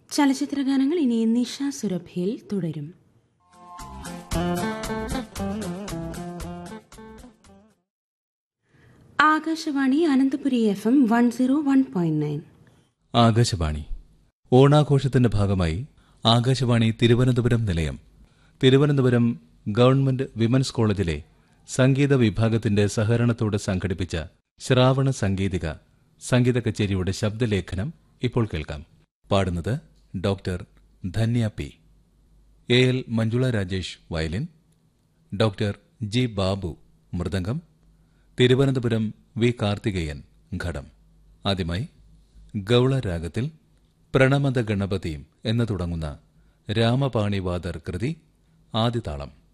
ചലച്ചിത്രഗാനങ്ങൾ ഇനി നിഷ സുരഭിയിൽ തുടരും Akashvani Ananthapuri F M one zero one point nine Akashvani ഓണാഘോഷത്തിന്റെ ഭാഗമായി ആകാശവാണി തിരുവനന്തപുരം നിലയം തിരുവനന്തപുരം ഗവൺമെന്റ് വിമൻസ് കോളേജിലെ സംഗീത വിഭാഗത്തിന്റെ സഹകരണത്തോടെ സംഘടിപ്പിച്ച ശ്രാവണ സംഗീതിക സംഗീത കച്ചേരിയുടെ ശബ്ദലേഖനം ഇപ്പോൾ കേൾക്കാം പാടുന്നത് doctor Dhanya P A L Manjula Rajesh violin doctor G Babu mridangam Thiruvananthapuram V Karthikeyan ghatam ആദ്യമായി ഗൗളരാഗത്തിൽ പ്രണമത ഗണപതിയും എന്ന് തുടങ്ങുന്ന രാമപാണിവാദർ കൃതി ആദിതാളം